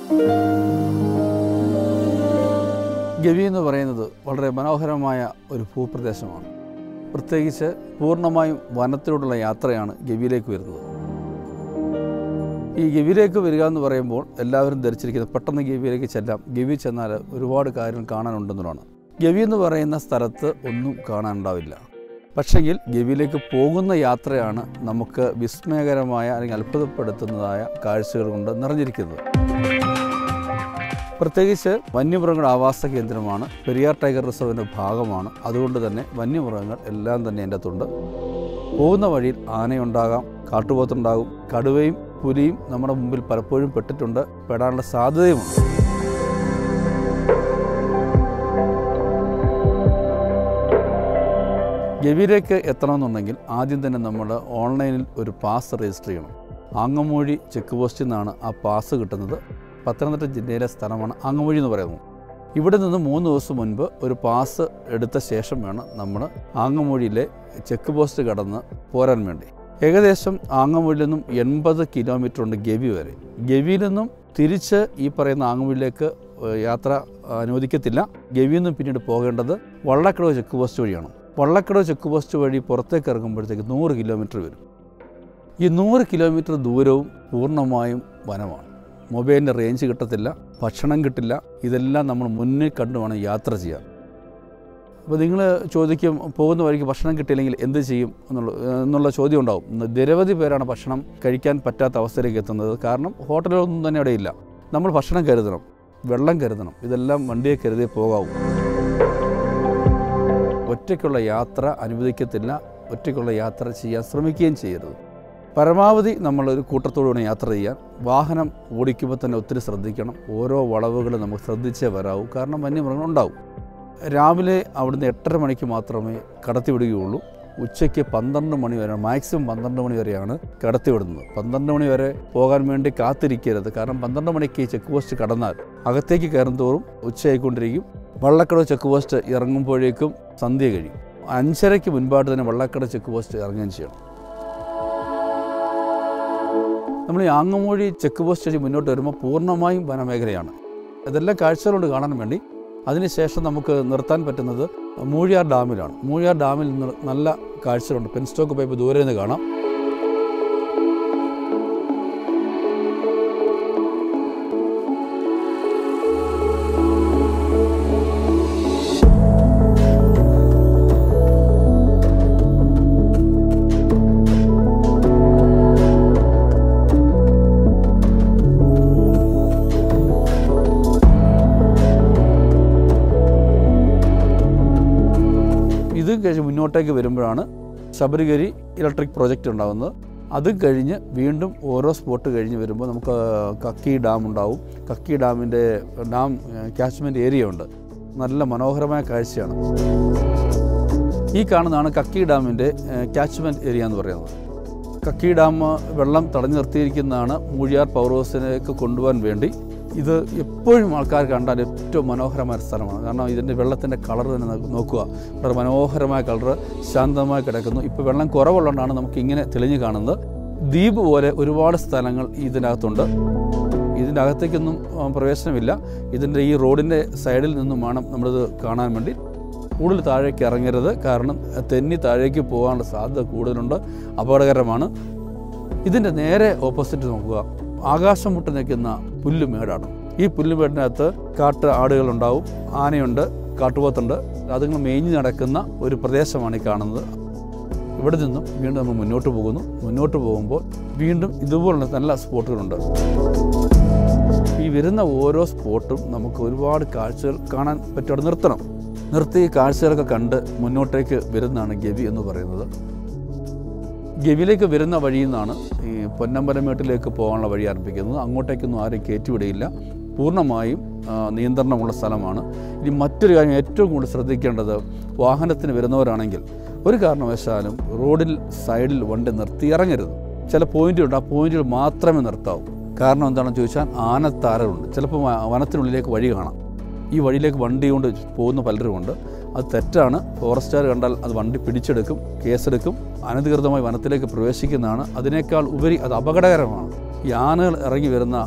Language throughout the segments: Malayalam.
ഗവി എന്ന് പറയുന്നത് വളരെ മനോഹരമായ ഒരു ഭൂപ്രദേശമാണ് പ്രത്യേകിച്ച് പൂർണ്ണമായും വനത്തിലൂടെയുള്ള യാത്രയാണ് ഗവിയിലേക്ക് വരുന്നത് ഈ ഗവിയിലേക്ക് വരിക എന്ന് പറയുമ്പോൾ എല്ലാവരും ധരിച്ചിരിക്കുന്നത് പെട്ടെന്ന് ഗവിയിലേക്ക് ചെല്ലാം ഗവി ചെന്നാൽ ഒരുപാട് കാര്യങ്ങൾ കാണാനുണ്ടെന്നുള്ളതാണ് ഗവി എന്ന് പറയുന്ന സ്ഥലത്ത് ഒന്നും കാണാനുണ്ടാവില്ല പക്ഷെങ്കിൽ ഗവിയിലേക്ക് പോകുന്ന യാത്രയാണ് നമുക്ക് വിസ്മയകരമായ അല്ലെങ്കിൽ അത്ഭുതപ്പെടുത്തുന്നതായ കാഴ്ചകൾ കൊണ്ട് നിറഞ്ഞിരിക്കുന്നത് പ്രത്യേകിച്ച് വന്യമൃഗങ്ങളുടെ ആവാസ കേന്ദ്രമാണ് പെരിയാർ ടൈഗർ റിസർവിൻ്റെ ഭാഗമാണ് അതുകൊണ്ട് തന്നെ വന്യമൃഗങ്ങൾ എല്ലാം തന്നെ എൻ്റെ അകത്തുണ്ട് പോകുന്ന വഴിയിൽ ആനയുണ്ടാകാം കാട്ടുപോത്തുണ്ടാകും കടുവയും പുലിയും നമ്മുടെ മുമ്പിൽ പലപ്പോഴും പെട്ടിട്ടുണ്ട് പെടാനുള്ള സാധ്യതയുമുണ്ട് ഗവിയിലേക്ക് എത്തണമെന്നുണ്ടെങ്കിൽ ആദ്യം തന്നെ നമ്മൾ ഓൺലൈനിൽ ഒരു പാസ് രജിസ്റ്റർ ചെയ്യണം ആങ്ങമൂഴി ചെക്ക് പോസ്റ്റിൽ നിന്നാണ് ആ പാസ് കിട്ടുന്നത് പത്തനംതിട്ട ജില്ലയിലെ സ്ഥലമാണ് ആങ്ങമൂഴി എന്ന് പറയുന്നത് ഇവിടെ നിന്ന് മൂന്ന് ദിവസം മുൻപ് ഒരു പാസ് എടുത്ത ശേഷം വേണം നമ്മൾ ആങ്ങമൂഴിയിലെ ചെക്ക് പോസ്റ്റ് കടന്ന് പോരാൻ വേണ്ടി ഏകദേശം ആങ്ങമൂഴിയിൽ നിന്നും എൺപത് കിലോമീറ്റർ ഉണ്ട് ഗവി വരെ ഗവിയിൽ നിന്നും തിരിച്ച് ഈ പറയുന്ന ആങ്ങമൂഴിയിലേക്ക് ഏഹ്, യാത്ര അനുവദിക്കത്തില്ല ഗവിയിൽ നിന്നും പിന്നീട് പോകേണ്ടത് വള്ളക്കടവ് ചെക്ക് പോസ്റ്റ് വഴിയാണ് വള്ളക്കടവ് ചെക്ക് പോസ്റ്റ് വഴി പുറത്തേക്ക് ഇറങ്ങുമ്പോഴത്തേക്ക് നൂറ് കിലോമീറ്റർ വരും ഈ നൂറ് കിലോമീറ്റർ ദൂരവും പൂർണ്ണമായും വനമാണ് മൊബൈലിൻ്റെ റേഞ്ച് കിട്ടത്തില്ല ഭക്ഷണം കിട്ടില്ല ഇതെല്ലാം നമ്മൾ മുന്നിൽ കണ്ടു വേണം യാത്ര ചെയ്യാൻ അപ്പോൾ നിങ്ങൾ ചോദിക്കും പോകുന്ന വഴിക്ക് ഭക്ഷണം കിട്ടിയില്ലെങ്കിൽ എന്ത് ചെയ്യും എന്നുള്ള എന്നുള്ള ചോദ്യം ഉണ്ടാവും ഇന്ന് നിരവധി പേരാണ് ഭക്ഷണം കഴിക്കാൻ പറ്റാത്ത അവസ്ഥയിലേക്ക് എത്തുന്നത് കാരണം ഹോട്ടലുകളൊന്നും തന്നെ അവിടെ ഇല്ല നമ്മൾ ഭക്ഷണം കരുതണം വെള്ളം കരുതണം ഇതെല്ലാം വണ്ടിയെ കരുതി പോകാവൂ ഒറ്റയ്ക്കുള്ള യാത്ര അനുവദിക്കത്തില്ല ഒറ്റയ്ക്കുള്ള യാത്ര ചെയ്യാൻ ശ്രമിക്കുകയും ചെയ്യരുത് പരമാവധി നമ്മളൊരു കൂട്ടത്തോടുകൂടി യാത്ര ചെയ്യാൻ വാഹനം ഓടിക്കുമ്പോൾ തന്നെ ഒത്തിരി ശ്രദ്ധിക്കണം ഓരോ വളവുകൾ നമുക്ക് ശ്രദ്ധിച്ചേ വരാവൂ കാരണം വന്യമൃഗങ്ങൾ ഉണ്ടാവും രാവിലെ അവിടുന്ന് എട്ടര മണിക്ക് മാത്രമേ കടത്തിവിടുകയുള്ളൂ ഉച്ചയ്ക്ക് പന്ത്രണ്ട് മണി വരെ മാക്സിമം പന്ത്രണ്ട് മണി വരെയാണ് കടത്തിവിടുന്നത് പന്ത്രണ്ട് മണി വരെ പോകാൻ വേണ്ടി കാത്തിരിക്കരുത് കാരണം പന്ത്രണ്ട് മണിക്ക് ചെക്ക് പോസ്റ്റ് കടന്നാൽ അകത്തേക്ക് കയറും തോറും ഉച്ചയായിക്കൊണ്ടിരിക്കും വള്ളക്കടവ് ചെക്ക് പോസ്റ്റ് ഇറങ്ങുമ്പോഴേക്കും സന്ധ്യ കഴിയും അഞ്ചരയ്ക്ക് മുൻപായിട്ട് തന്നെ വള്ളക്കടവ് ചെക്ക് പോസ്റ്റ് ഇറങ്ങുകയും ചെയ്യണം നമ്മൾ ഈ ആങ്ങമൂഴി ചെക്ക് പോസ്റ്റ് വഴി മുന്നോട്ട് വരുമ്പോൾ പൂർണ്ണമായും വനമേഖലയാണ് ഇതെല്ലാം കാഴ്ചകളുണ്ട് കാണാൻ വേണ്ടി അതിനുശേഷം നമുക്ക് നിർത്താൻ പറ്റുന്നത് മൂഴിയാർ ഡാമിലാണ് മൂഴിയാർ ഡാമിൽ നിന്ന് നല്ല കാഴ്ചകളുണ്ട് പെൻസ്റ്റോക്ക് പൈപ്പ് ദൂരെ നിന്ന് കാണാം ഇത് കഴിഞ്ഞ് മുന്നോട്ടേക്ക് വരുമ്പോഴാണ് ശബരിഗിരി ഇലക്ട്രിക് പ്രോജക്റ്റ് ഉണ്ടാകുന്നത് അത് കഴിഞ്ഞ് വീണ്ടും ഓരോ സ്പോട്ട് കഴിഞ്ഞ് വരുമ്പോൾ നമുക്ക് കക്കി ഡാം ഉണ്ടാവും കക്കി ഡാമിൻ്റെ ഡാം ക്യാച്ച്മെൻറ്റ് ഏരിയ ഉണ്ട് നല്ല മനോഹരമായ കാഴ്ചയാണ് ഈ കാണുന്നതാണ് കക്കി ഡാമിൻ്റെ ക്യാച്ച്മെൻറ്റ് ഏരിയ എന്ന് പറയുന്നത് കക്കി ഡാം വെള്ളം തടഞ്ഞു നിർത്തിയിരിക്കുന്നതാണ് മൂഴിയാർ പവർ ഹൗസിലേക്ക് കൊണ്ടുപോകാൻ വേണ്ടി ഇത് എപ്പോഴും ആൾക്കാർ കണ്ടാൽ ഏറ്റവും മനോഹരമായ ഒരു സ്ഥലമാണ് കാരണം ഇതിൻ്റെ വെള്ളത്തിൻ്റെ കളർ തന്നെ നോ- നോക്കുക വളരെ മനോഹരമായ കളർ ശാന്തമായി കിടക്കുന്നു ഇപ്പോൾ വെള്ളം കുറവുള്ളതുകൊണ്ടാണ് നമുക്ക് ഇങ്ങനെ തെളിഞ്ഞു കാണുന്നത് ദ്വീപ് പോലെ ഒരുപാട് സ്ഥലങ്ങൾ ഇതിനകത്തുണ്ട് ഇതിൻ്റെ അകത്തേക്കൊന്നും ആ, പ്രവേശനമില്ല ഇതിൻ്റെ ഈ റോഡിൻ്റെ സൈഡിൽ നിന്നും വേണം നമ്മളിത് കാണാൻ വേണ്ടി കൂടുതൽ താഴേക്ക് ഇറങ്ങരുത് കാരണം തെന്നി താഴേക്ക് പോകാനുള്ള സാധ്യത കൂടുതലുണ്ട് അപകടകരമാണ് ഇതിൻ്റെ നേരെ ഓപ്പോസിറ്റ് നോക്കുക ആകാശം മുട്ട് നിൽക്കുന്ന പുല്ലുമേടാണ് ഈ പുല്ലുമേടിനകത്ത് കാട്ട് ആടുകളുണ്ടാവും ആനയുണ്ട് കാട്ടുപോത്തുണ്ട് അതുങ്ങൾ മേഞ്ഞു നടക്കുന്ന ഒരു പ്രദേശമാണ് ഈ കാണുന്നത് ഇവിടെ നിന്നും വീണ്ടും നമ്മൾ മുന്നോട്ട് പോകുന്നു മുന്നോട്ട് പോകുമ്പോൾ വീണ്ടും ഇതുപോലുള്ള നല്ല സ്പോട്ടുകളുണ്ട് ഈ വരുന്ന ഓരോ സ്പോട്ടും നമുക്ക് ഒരുപാട് കാഴ്ചകൾ കാണാൻ പറ്റും അവിടെ നിർത്തണം നിർത്തി ഈ കാഴ്ചകളൊക്കെ കണ്ട് മുന്നോട്ടേക്ക് വരുന്നതാണ് ഗവി എന്ന് പറയുന്നത് ഗവിയിലേക്ക് വരുന്ന വഴിയിൽ നിന്നാണ് ഈ പൊന്നമ്പലമേട്ടിലേക്ക് പോകാനുള്ള വഴി ആരംഭിക്കുന്നത് അങ്ങോട്ടേക്കൊന്നും ആരും കയറ്റിവിടയില്ല പൂർണ്ണമായും ആ, നിയന്ത്രണമുള്ള സ്ഥലമാണ് ഇനി മറ്റൊരു കാര്യം ഏറ്റവും കൂടുതൽ ശ്രദ്ധിക്കേണ്ടത് വാഹനത്തിന് വരുന്നവരാണെങ്കിൽ ഒരു കാരണവശാലും റോഡിൽ സൈഡിൽ വണ്ടി നിർത്തി ഇറങ്ങരുത് ചില പോയിന്റുണ്ട് ആ പോയിന്റുകൾ മാത്രമേ നിർത്താവൂ കാരണം എന്താണെന്ന് ചോദിച്ചാൽ ആനത്താരകളുണ്ട് ചിലപ്പോൾ വ- വനത്തിനുള്ളിലേക്ക് വഴി കാണാം ഈ വഴിയിലേക്ക് വണ്ടി കൊണ്ട് പോകുന്ന പലരുമുണ്ട് അത് തെറ്റാണ് ഫോറസ്റ്റുകാർ കണ്ടാൽ അത് വണ്ടി പിടിച്ചെടുക്കും കേസെടുക്കും അനധികൃതമായി വനത്തിലേക്ക് പ്രവേശിക്കുന്നതാണ് അതിനേക്കാൾ ഉപരി അത് അപകടകരമാണ് ഈ ആനകൾ ഇറങ്ങി വരുന്ന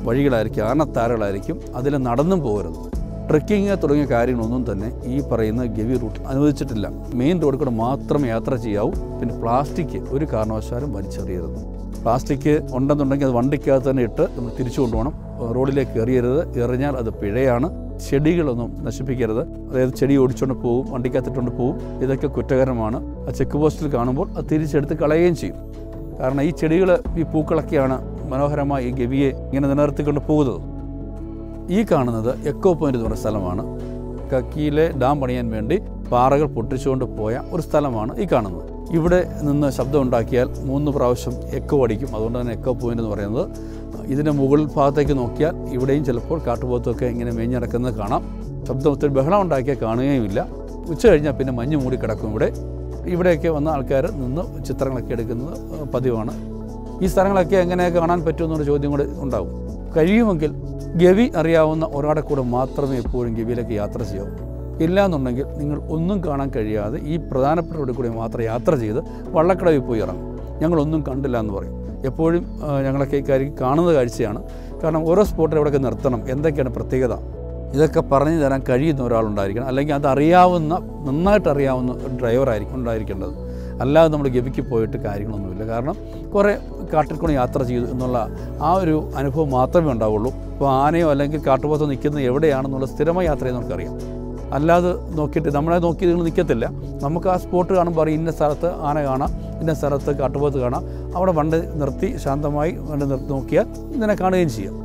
വഴികളായിരിക്കും ആനത്താരകളായിരിക്കും അതിൽ നടന്നും പോകരുത് ട്രെക്കിങ് തുടങ്ങിയ കാര്യങ്ങളൊന്നും തന്നെ ഈ പറയുന്ന ഗവി റൂട്ട് അനുവദിച്ചിട്ടില്ല മെയിൻ റോഡിൽ കൂടെ മാത്രമേ യാത്ര ചെയ്യാവൂ പിന്നെ പ്ലാസ്റ്റിക് ഒരു കാരണവശാലും വലിച്ചെറിയരുത് പ്ലാസ്റ്റിക് ഉണ്ടെന്നുണ്ടെങ്കിൽ അത് വണ്ടിക്കകത്ത് തന്നെ ഇട്ട് നമ്മൾ തിരിച്ചു കൊണ്ടുപോകണം റോഡിലേക്ക് എറിയരുത് എറിഞ്ഞാൽ അത് പിഴയാണ് ചെടികളൊന്നും നശിപ്പിക്കരുത് അതായത് ചെടി ഓടിച്ചുകൊണ്ട് പോകും വണ്ടിക്കകത്തിട്ടുകൊണ്ട് പോകും ഇതൊക്കെ കുറ്റകരമാണ് ആ ചെക്ക് പോസ്റ്റിൽ കാണുമ്പോൾ അത് തിരിച്ചെടുത്ത് കളയുകയും ചെയ്യും കാരണം ഈ ചെടികൾ ഈ പൂക്കളൊക്കെയാണ് മനോഹരമായി ഈ ഗവിയെ ഇങ്ങനെ നിലനിർത്തിക്കൊണ്ട് പോകുന്നത് ഈ കാണുന്നത് എക്കോ പോയിന്റ് എന്ന് പറയുന്ന സ്ഥലമാണ് കക്കിയിലെ ഡാം പണിയാൻ വേണ്ടി പാറകൾ പൊട്ടിച്ചുകൊണ്ട് പോയ ഒരു സ്ഥലമാണ് ഈ കാണുന്നത് ഇവിടെ നിന്ന് ശബ്ദം ഉണ്ടാക്കിയാൽ മൂന്ന് പ്രാവശ്യം എക്കോ അടിക്കും അതുകൊണ്ട് തന്നെ എക്കോ പോയിന്റ് എന്ന് പറയുന്നത് ഇതിൻ്റെ മുകൾ ഭാഗത്തേക്ക് നോക്കിയാൽ ഇവിടെയും ചിലപ്പോൾ കാട്ടുപോത്തൊക്കെ ഇങ്ങനെ മേഞ്ഞ് നടക്കുന്നത് കാണാം ശബ്ദം ഒത്തിരി ബഹളം ഉണ്ടാക്കിയാൽ കാണുകയുമില്ല ഉച്ച കഴിഞ്ഞാൽ പിന്നെ മഞ്ഞ് മൂടി കിടക്കും ഇവിടെ ഇവിടെയൊക്കെ വന്ന ആൾക്കാർ നിന്ന് ചിത്രങ്ങളൊക്കെ എടുക്കുന്നത് പതിവാണ് ഈ സ്ഥലങ്ങളൊക്കെ എങ്ങനെ കാണാൻ പറ്റുമെന്നൊരു ചോദ്യം കൂടെ ഉണ്ടാവും കഴിയുമെങ്കിൽ ഗവി അറിയാവുന്ന ഒരാടെ കൂടെ മാത്രമേ എപ്പോഴും ഗവിയിലേക്ക് യാത്ര ചെയ്യാവൂ ഇല്ല എന്നുണ്ടെങ്കിൽ നിങ്ങൾ ഒന്നും കാണാൻ കഴിയാതെ ഈ പ്രധാനപ്പെട്ട റോഡിൽ കൂടി മാത്രം യാത്ര ചെയ്ത് വള്ളക്കടവിൽ പോയി ഇറങ്ങും ഞങ്ങളൊന്നും കണ്ടില്ല എന്ന് പറയും എപ്പോഴും ആ, ഞങ്ങളൊക്കെ ഈ കാര്യം കാണുന്ന കാഴ്ചയാണ് കാരണം ഓരോ സ്പോട്ടിൽ എവിടെയൊക്കെ നിർത്തണം എന്തൊക്കെയാണ് പ്രത്യേകത ഇതൊക്കെ പറഞ്ഞു തരാൻ കഴിയുന്ന ഒരാളുണ്ടായിരിക്കണം അല്ലെങ്കിൽ അത് അറിയാവുന്ന നന്നായിട്ട് അറിയാവുന്ന ഒരു ഡ്രൈവറായിരിക്കും ഉണ്ടായിരിക്കേണ്ടത് അല്ലാതെ നമ്മൾ ഗവിക്ക് പോയിട്ട് കാര്യങ്ങളൊന്നുമില്ല കാരണം കുറേ കാട്ടിൽ കൂടെ യാത്ര ചെയ്തു എന്നുള്ള ആ ഒരു അനുഭവം മാത്രമേ ഉണ്ടാവുള്ളൂ ഇപ്പോൾ ആനയോ അല്ലെങ്കിൽ കാട്ടുപോത്തോ നിൽക്കുന്നത് എവിടെയാണെന്നുള്ള സ്ഥിരമായി യാത്ര ചെയ്യുന്ന നമുക്കറിയാം അല്ലാതെ നോക്കിയിട്ട് നമ്മളെ നോക്കി നിങ്ങൾ നിൽക്കത്തില്ല നമുക്ക് ആ സ്പോട്ട് കാണുമ്പോൾ അറിയാം ഇന്ന സ്ഥലത്ത് ആന കാണാം ഇന്ന സ്ഥലത്ത് കാട്ടുപോത്ത് കാണാം അവിടെ വണ്ടി നിർത്തി ശാന്തമായി വണ്ടി നിർത്തി നോക്കിയാൽ ഇതിനെ കാണുകയും ചെയ്യാം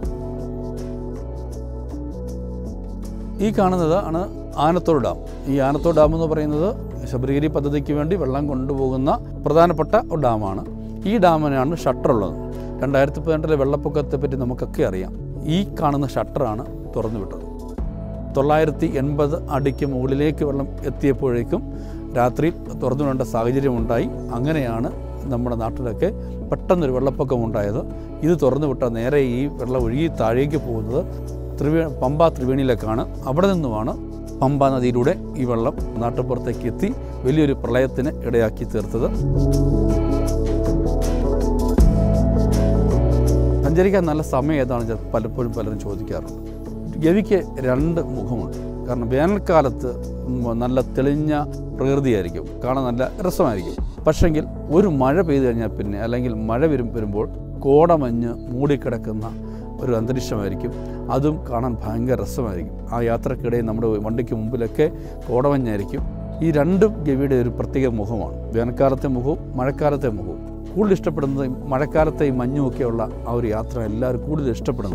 ഈ കാണുന്നത് ആണ് ആനത്തോട് ഡാം ഈ ആനത്തോട് ഡാം എന്ന് പറയുന്നത് ശബരിഗിരി പദ്ധതിക്ക് വേണ്ടി വെള്ളം കൊണ്ടുപോകുന്ന പ്രധാനപ്പെട്ട ഒരു ഡാമാണ് ഈ ഡാമിനാണ് ഷട്ടറുള്ളത് രണ്ടായിരത്തി പതിനെട്ടിലെ വെള്ളപ്പൊക്കത്തെ പറ്റി നമുക്കൊക്കെ അറിയാം ഈ കാണുന്ന ഷട്ടറാണ് തുറന്നു വിട്ടത് തൊള്ളായിരത്തി എൺപത് അടിക്ക് മുകളിലേക്ക് വെള്ളം എത്തിയപ്പോഴേക്കും രാത്രി തുറന്നു വിടേണ്ട സാഹചര്യമുണ്ടായി അങ്ങനെയാണ് നമ്മുടെ നാട്ടിലൊക്കെ പെട്ടെന്നൊരു വെള്ളപ്പൊക്കം ഉണ്ടായത് ഇത് തുറന്നു വിട്ടാൽ നേരെ ഈ വെള്ളം ഒഴുകി താഴേക്ക് പോകുന്നത് ത്രിവേ പമ്പ ത്രിവേണിയിലേക്കാണ് അവിടെ നിന്നുമാണ് പമ്പ നദിയിലൂടെ ഈ വെള്ളം നാട്ടുപുറത്തേക്ക് എത്തി വലിയൊരു പ്രളയത്തിന് ഇടയാക്കി തീർത്തത് സഞ്ചരിക്കാൻ നല്ല സമയം ഏതാണെന്ന് വെച്ചാൽ പലപ്പോഴും പലരും ചോദിക്കാറുണ്ട് ഗവിക്ക് രണ്ട് മുഖമുണ്ട് കാരണം വേനൽക്കാലത്ത് നല്ല തെളിഞ്ഞ പ്രകൃതിയായിരിക്കും കാണാൻ നല്ല രസമായിരിക്കും പക്ഷെങ്കിൽ ഒരു മഴ പെയ്തു കഴിഞ്ഞാൽ പിന്നെ അല്ലെങ്കിൽ മഴ വരും വരുമ്പോൾ കോടമഞ്ഞ് മൂടിക്കിടക്കുന്ന ഒരു അന്തരീക്ഷമായിരിക്കും അതും കാണാൻ ഭയങ്കര രസമായിരിക്കും ആ യാത്രക്കിടയിൽ നമ്മുടെ വണ്ടിക്ക് മുമ്പിലൊക്കെ കോടമഞ്ഞായിരിക്കും ഈ രണ്ടും ഗവിയുടെ ഒരു പ്രത്യേക മുഖമാണ് വേനൽക്കാലത്തെ മുഖവും മഴക്കാലത്തെ മുഖവും കൂടുതൽ ഇഷ്ടപ്പെടുന്നത് ഈ മഴക്കാലത്തെ ഈ മഞ്ഞുമൊക്കെയുള്ള ആ ഒരു യാത്ര എല്ലാവരും കൂടുതൽ ഇഷ്ടപ്പെടുന്നു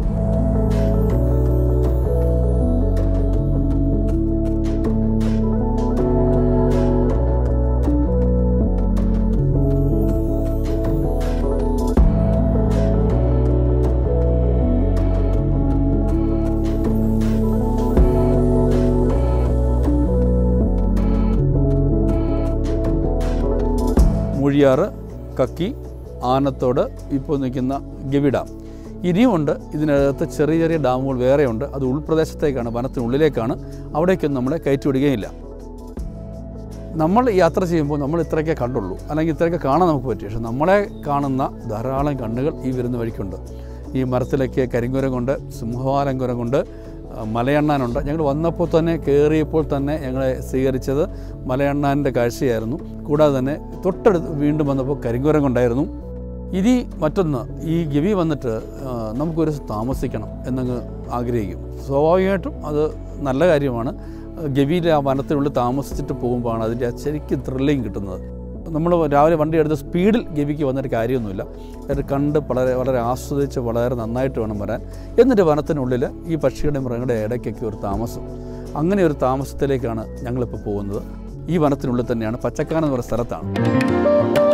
മൂഴിയാറ് കക്കി ആനത്തോട് ഇപ്പോൾ നിൽക്കുന്ന ഗവി ഡാം ഇനിയുമുണ്ട് ഇതിനകത്ത് ചെറിയ ചെറിയ ഡാമുകൾ വേറെയുണ്ട് അത് ഉൾപ്രദേശത്തേക്കാണ് വനത്തിനുള്ളിലേക്കാണ് അവിടേക്കൊന്നും നമ്മളെ കയറ്റിവിടുകയില്ല നമ്മൾ യാത്ര ചെയ്യുമ്പോൾ നമ്മൾ ഇത്രയൊക്കെ കണ്ടുള്ളൂ അല്ലെങ്കിൽ ഇത്രയൊക്കെ കാണാൻ നമുക്ക് പറ്റും പക്ഷെ നമ്മളെ കാണുന്ന ധാരാളം കണ്ണുകൾ ഈ വരുന്ന വഴിക്കുണ്ട് ഈ മരത്തിലൊക്കെ കരിങ്കുരം കൊണ്ട് സിംഹവാലങ്കുരം കൊണ്ട് ആ, മലയണ്ണാനുണ്ട് ഞങ്ങൾ വന്നപ്പോൾ തന്നെ കയറിയപ്പോൾ തന്നെ ഞങ്ങളെ സ്വീകരിച്ചത് മലയണ്ണാൻ്റെ കാഴ്ചയായിരുന്നു കൂടാതെ തന്നെ തൊട്ടടുത്ത് വീണ്ടും വന്നപ്പോൾ കരിങ്കുരം കൊണ്ടായിരുന്നു ഇനി മറ്റൊന്ന് ഈ ഗവി വന്നിട്ട് ആ, നമുക്കൊരു ദിവസം താമസിക്കണം എന്നങ്ങ് ആഗ്രഹിക്കും സ്വാഭാവികമായിട്ടും അത് നല്ല കാര്യമാണ് ഗവിയിലെ ആ വനത്തിനുള്ളിൽ താമസിച്ചിട്ട് പോകുമ്പോഴാണ് അതിൻ്റെ ആ ശരിക്കും ത്രില്ലിങ് കിട്ടുന്നത് നമ്മൾ രാവിലെ വണ്ടി എടുത്ത് സ്പീഡിൽ ഗവിക്ക് വന്നിട്ട് കാര്യമൊന്നുമില്ല അത് കണ്ട് വളരെ വളരെ ആസ്വദിച്ച് വളരെ നന്നായിട്ട് വേണം വരാൻ എന്നിട്ട് വനത്തിനുള്ളിൽ ഈ പക്ഷിയുടെ മൃഗങ്ങളുടെ ഇടയ്ക്കൊക്കെ ഒരു താമസം അങ്ങനെ ഒരു താമസത്തിലേക്കാണ് ഞങ്ങളിപ്പോൾ പോകുന്നത് ഈ വനത്തിനുള്ളിൽ തന്നെയാണ് പച്ചക്കാനം എന്ന് പറയുന്ന സ്ഥലത്താണ്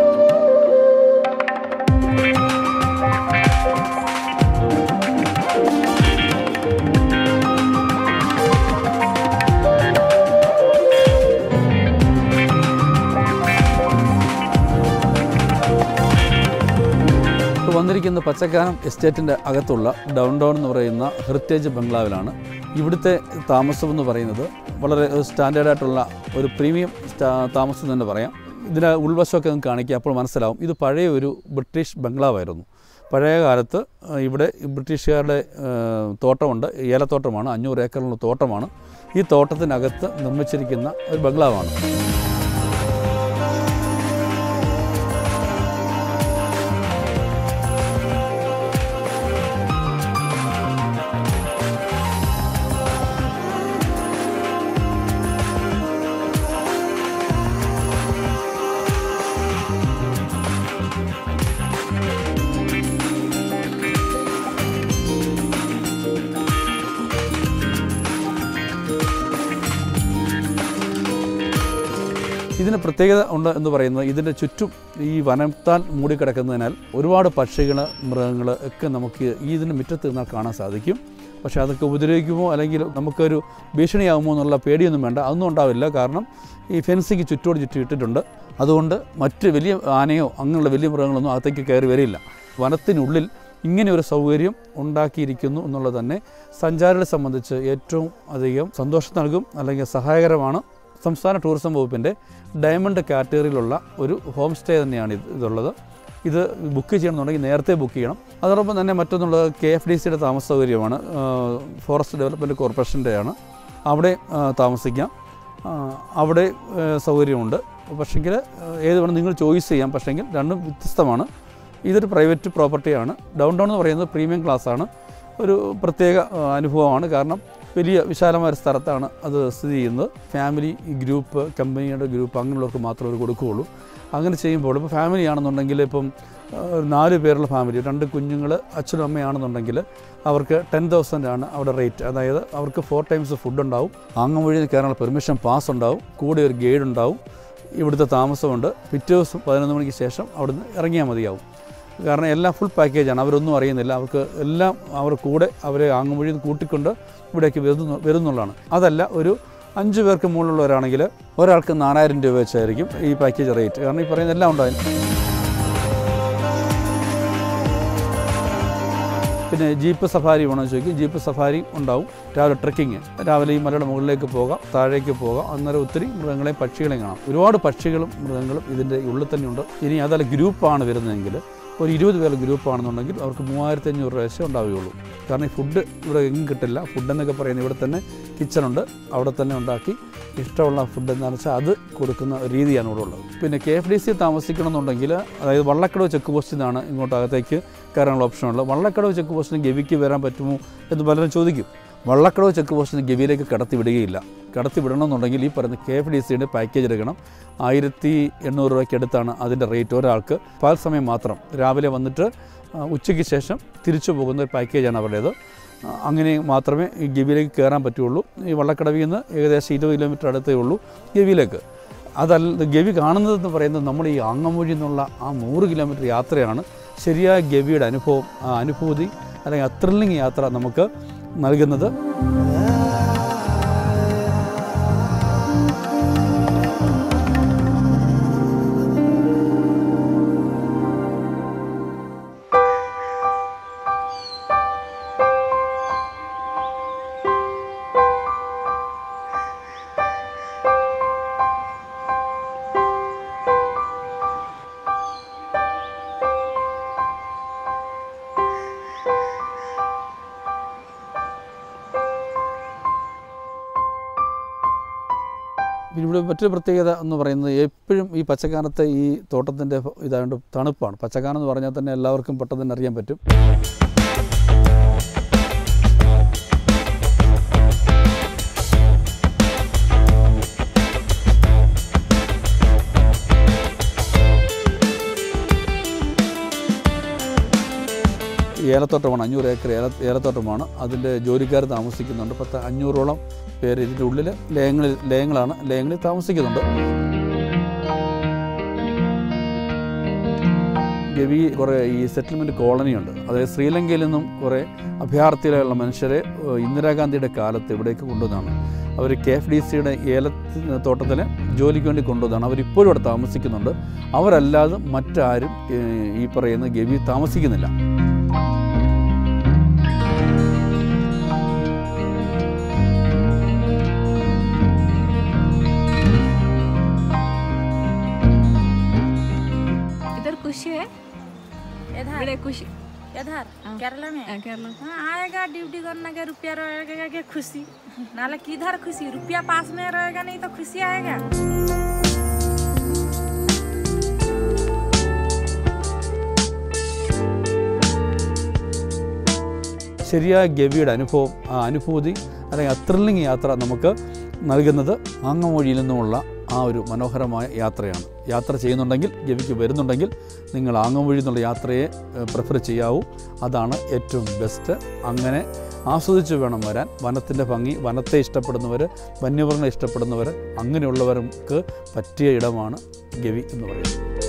ഇപ്പോൾ വന്നിരിക്കുന്ന പച്ചക്കാനം എസ്റ്റേറ്റിൻ്റെ അകത്തുള്ള ഡൗൺ ടൗൺ എന്ന് പറയുന്ന ഹെറിറ്റേജ് ബംഗ്ലാവിലാണ് ഇവിടുത്തെ താമസം എന്ന് പറയുന്നത് വളരെ സ്റ്റാൻഡേർഡായിട്ടുള്ള ഒരു പ്രീമിയം സ്റ്റാ- താമസം എന്ന് തന്നെ പറയാം ഇതിന് ഉൾവശമൊക്കെ നമുക്ക് കാണിക്കുക അപ്പോൾ മനസ്സിലാവും ഇത് പഴയ ഒരു ബ്രിട്ടീഷ് ബംഗ്ലാവായിരുന്നു പഴയ കാലത്ത് ആ, ഇവിടെ ബ്രിട്ടീഷുകാരുടെ ആ, തോട്ടമുണ്ട് ഏലത്തോട്ടമാണ് അഞ്ഞൂറ് ഏക്കറിലുള്ള തോട്ടമാണ് ഈ തോട്ടത്തിനകത്ത് നിർമ്മിച്ചിരിക്കുന്ന ഒരു ബംഗ്ലാവാണ് ഇതിന് പ്രത്യേകത ഉണ്ട് എന്ന് പറയുന്നത് ഇതിൻ്റെ ചുറ്റും ഈ വനത്താൽ മൂടിക്കിടക്കുന്നതിനാൽ ഒരുപാട് പക്ഷികൾ മൃഗങ്ങൾ ഒക്കെ നമുക്ക് ഈ ഇതിൻ്റെ മുറ്റത്ത് നിന്നാൽ കാണാൻ സാധിക്കും പക്ഷേ അതൊക്കെ ഉപദ്രവിക്കുമോ അല്ലെങ്കിൽ നമുക്കൊരു ഭീഷണിയാകുമോ എന്നുള്ള പേടിയൊന്നും വേണ്ട അതൊന്നും ഉണ്ടാവില്ല കാരണം ഈ ഫെൻസിങ് ചുറ്റോട് ചുറ്റി ഇട്ടിട്ടുണ്ട് അതുകൊണ്ട് മറ്റ് വലിയ ആനയോ അങ്ങനെയുള്ള വലിയ മൃഗങ്ങളൊന്നും അകത്തേക്ക് കയറി വരില്ല വനത്തിനുള്ളിൽ ഇങ്ങനെ ഒരു സൗകര്യം ഉണ്ടാക്കിയിരിക്കുന്നു എന്നുള്ളത് തന്നെ സഞ്ചാരികളെ സംബന്ധിച്ച് ഏറ്റവും അധികം സന്തോഷം നൽകും അല്ലെങ്കിൽ സഹായകരമാണ് സംസ്ഥാന ടൂറിസം വകുപ്പിൻ്റെ ഡയമണ്ട് കാറ്റഗറിയിലുള്ള ഒരു ഹോം സ്റ്റേ തന്നെയാണ് ഇത് ഇതുള്ളത് ഇത് ബുക്ക് ചെയ്യണമെന്നുണ്ടെങ്കിൽ നേരത്തെ ബുക്ക് ചെയ്യണം അതോടൊപ്പം തന്നെ മറ്റൊന്നുള്ളത് കെ എഫ് ഡി സിയുടെ താമസ സൗകര്യമാണ് ആ, ഫോറസ്റ്റ് ഡെവലപ്മെൻറ്റ് കോർപ്പറേഷൻ്റെയാണ് അവിടെ ആ, താമസിക്കാം ആ, അവിടെ ആ, സൗകര്യമുണ്ട് പക്ഷെങ്കിൽ ഏത് വേണം നിങ്ങൾ ചോയ്സ് ചെയ്യാം പക്ഷെങ്കിൽ രണ്ടും വ്യത്യസ്തമാണ് ഇതൊരു പ്രൈവറ്റ് പ്രോപ്പർട്ടിയാണ് ഡൗൺ ടൗൺ എന്ന് പറയുന്നത് പ്രീമിയം ക്ലാസ്സാണ് ഒരു പ്രത്യേക ആ, അനുഭവമാണ് കാരണം വലിയ വിശാലമായ ഒരു സ്ഥലത്താണ് അത് സ്ഥിതി ചെയ്യുന്നത് ഫാമിലി ഗ്രൂപ്പ് കമ്പനിയുടെ ഗ്രൂപ്പ് അങ്ങനെയുള്ളവർക്ക് മാത്രമേ അത് കൊടുക്കുകയുള്ളൂ അങ്ങനെ ചെയ്യുമ്പോൾ ഇപ്പോൾ ഫാമിലി ആണെന്നുണ്ടെങ്കിൽ ഇപ്പം ആ, ഒരു നാല് പേരുള്ള ഫാമിലി രണ്ട് കുഞ്ഞുങ്ങൾ അച്ഛനും അമ്മയാണെന്നുണ്ടെങ്കിൽ അവർക്ക് ടെൻ തൗസൻഡ് ആണ് അവിടെ റേറ്റ് അതായത് അവർക്ക് ഫോർ ടൈംസ് ഫുഡ് ഉണ്ടാവും അങ്ങ് വഴി കയറാനുള്ള പെർമിഷൻ പാസ് ഉണ്ടാവും കൂടെ ഒരു ഗൈഡ് ഉണ്ടാവും ഇവിടുത്തെ താമസമുണ്ട് പിറ്റേ ദിവസം പതിനൊന്ന് മണിക്ക് ശേഷം അവിടുന്ന് ഇറങ്ങിയാൽ മതിയാവും കാരണം എല്ലാം ഫുൾ പാക്കേജാണ് അവരൊന്നും അറിയുന്നില്ല അവർക്ക് എല്ലാം അവർ കൂടെ അവരെ ആങ്ങുമൊഴി കൂട്ടിക്കൊണ്ട് ഇവിടേക്ക് വരുന്നു വരുന്നുള്ളതാണ് അതല്ല ഒരു അഞ്ച് പേർക്ക് മുകളിലുള്ളവരാണെങ്കിൽ ഒരാൾക്ക് നാലായിരം രൂപ വെച്ചായിരിക്കും ഈ പാക്കേജ് റേറ്റ് കാരണം ഈ പറയുന്ന എല്ലാം ഉണ്ടാകും പിന്നെ ജീപ്പ് സഫാരി വേണമെന്ന് ചോദിക്കും ജീപ്പ് സഫാരി ഉണ്ടാവും രാവിലെ ട്രെക്കിങ് രാവിലെ ഈ മലയുടെ മുകളിലേക്ക് പോകാം താഴേക്ക് പോകാം അന്നേരം ഒത്തിരി മൃഗങ്ങളെയും പക്ഷികളെയും കാണാം ഒരുപാട് പക്ഷികളും മൃഗങ്ങളും ഇതിൻ്റെ ഉള്ളിൽ തന്നെയുണ്ട് ഇനി അതല്ല ഗ്രൂപ്പാണ് വരുന്നതെങ്കിൽ ഒരു ഇരുപത് പേരുടെ ഗ്രൂപ്പാണെന്നുണ്ടെങ്കിൽ അവർക്ക് മൂവായിരത്തി അഞ്ഞൂറ് രൂപ വെച്ചേ ഉണ്ടാവുകയുള്ളൂ കാരണം ഈ ഫുഡ് ഇവിടെ എങ്ങും കിട്ടില്ല ഫുഡ് എന്നൊക്കെ പറയുന്നത് ഇവിടെ തന്നെ കിച്ചണുണ്ട് അവിടെ തന്നെ ഉണ്ടാക്കി ഇഷ്ടമുള്ള ഫുഡ് എന്താണെന്ന് വെച്ചാൽ അത് കൊടുക്കുന്ന രീതിയാണ് ഇവിടെ ഉള്ളത് പിന്നെ കെ എഫ് ഡി സി താമസിക്കണമെന്നുണ്ടെങ്കിൽ അതായത് വള്ളക്കടവ് ചെക്ക് പോസ്റ്റിൽ നിന്നാണ് ഇങ്ങോട്ട് അകത്തേക്ക് കയറാനുള്ള ഓപ്ഷനുള്ളത് വള്ളക്കടവ് ചെക്ക് പോസ്റ്റിന് ഗവിക്ക് വരാൻ പറ്റുമോ എന്ന് പലരും ചോദിക്കും വള്ളക്കടവ് ചെക്ക് പോസ്റ്റിന് ഗവിയിലേക്ക് കടത്തി വിടുകയില്ല കടത്തി വിടണമെന്നുണ്ടെങ്കിൽ ഈ പറയുന്ന കെ എഫ് ഡി സിയുടെ പാക്കേജ് എടുക്കണം ആയിരത്തി എണ്ണൂറ് രൂപയ്ക്ക് അടുത്താണ് അതിൻ്റെ റേറ്റ് ഒരാൾക്ക് പകൽ സമയം മാത്രം രാവിലെ വന്നിട്ട് ആ, ഉച്ചയ്ക്ക് ശേഷം തിരിച്ചു പോകുന്ന ഒരു പാക്കേജാണ് അവരുടേത് ആ, അങ്ങനെ മാത്രമേ ഈ ഗവിയിലേക്ക് കയറാൻ പറ്റുള്ളൂ ഈ വള്ളക്കടവിൽ നിന്ന് ഏകദേശം ഇരുപത് കിലോമീറ്റർ അടുത്തേ ഉള്ളൂ ഗവിയിലേക്ക് അതല്ല ഗവി കാണുന്നതെന്ന് പറയുന്നത് നമ്മൾ ഈ ആങ്ങമൊഴി എന്നുള്ള ആ നൂറ് കിലോമീറ്റർ യാത്രയാണ് ശരിയായ ഗവിയുടെ അനുഭവം ആ അനുഭൂതി അല്ലെങ്കിൽ ആ ത്രില്ലിംഗ് യാത്ര നമുക്ക് നൽകുന്നത് പിന്നെ ഇവിടെ മറ്റൊരു പ്രത്യേകത എന്ന് പറയുന്നത് എപ്പോഴും ഈ പച്ചക്കാനത്തെ ഈ തോട്ടത്തിൻ്റെ ഇതായതുകൊണ്ട് തണുപ്പാണ് പച്ചക്കാനം എന്ന് പറഞ്ഞാൽ തന്നെ എല്ലാവർക്കും പെട്ടെന്ന് തന്നെ അറിയാൻ പറ്റും ഏലത്തോട്ടമാണ് അഞ്ഞൂറ് ഏക്കർ ഏല ഏലത്തോട്ടമാണ് അതിൻ്റെ ജോലിക്കാർ താമസിക്കുന്നുണ്ട് പത്ത് അഞ്ഞൂറോളം പേര് ഇതിൻ്റെ ഉള്ളിൽ ലയങ്ങളിൽ ലയങ്ങളാണ് ലയങ്ങളിൽ താമസിക്കുന്നുണ്ട് ഗവി കുറേ ഈ സെറ്റിൽമെൻറ്റ് കോളനിയുണ്ട് അതായത് ശ്രീലങ്കയിൽ നിന്നും കുറേ അഭയാർത്ഥികളുള്ള മനുഷ്യരെ ഏഹ്, ഇന്ദിരാഗാന്ധിയുടെ കാലത്ത് ഇവിടേക്ക് കൊണ്ടുവന്നതാണ് അവർ കെ എഫ് ഡി സിയുടെ ഏല തോട്ടത്തിൽ ജോലിക്ക് വേണ്ടി കൊണ്ടുവന്നതാണ് അവരിപ്പോഴും അവിടെ താമസിക്കുന്നുണ്ട് അവരല്ലാതെ മറ്റാരും ഏഹ്, ഈ പറയുന്ന ഗവി താമസിക്കുന്നില്ല इधर कुछ है इधर बड़े कुछ इधर केरला में കേരള हाँ आएगा ड्यूटी करने के रुपया रहेगा के खुशी नाले किधर खुशी रुपया पास में रहेगा नहीं तो खुशी आएगा ശരിയായ ഗവിയുടെ അനുഭവം ആ അനുഭൂതി അല്ലെങ്കിൽ ത്രില്ലിംഗ് യാത്ര നമുക്ക് നൽകുന്നത് ആങ്ങമൊഴിയിൽ നിന്നുമുള്ള ആ ഒരു മനോഹരമായ യാത്രയാണ് യാത്ര ചെയ്യുന്നുണ്ടെങ്കിൽ ഗവിക്ക് വരുന്നുണ്ടെങ്കിൽ നിങ്ങൾ ആങ്ങമൊഴി എന്നുള്ള യാത്രയെ പ്രിഫർ ചെയ്യാവൂ അതാണ് ഏറ്റവും ബെസ്റ്റ് അങ്ങനെ ആസ്വദിച്ച് വേണം വരാൻ വനത്തിൻ്റെ ഭംഗി വനത്തെ ഇഷ്ടപ്പെടുന്നവർ വന്യമൃഗങ്ങളെ ഇഷ്ടപ്പെടുന്നവർ അങ്ങനെയുള്ളവർക്ക് പറ്റിയ ഇടമാണ് ഗവി എന്ന് പറയുന്നത്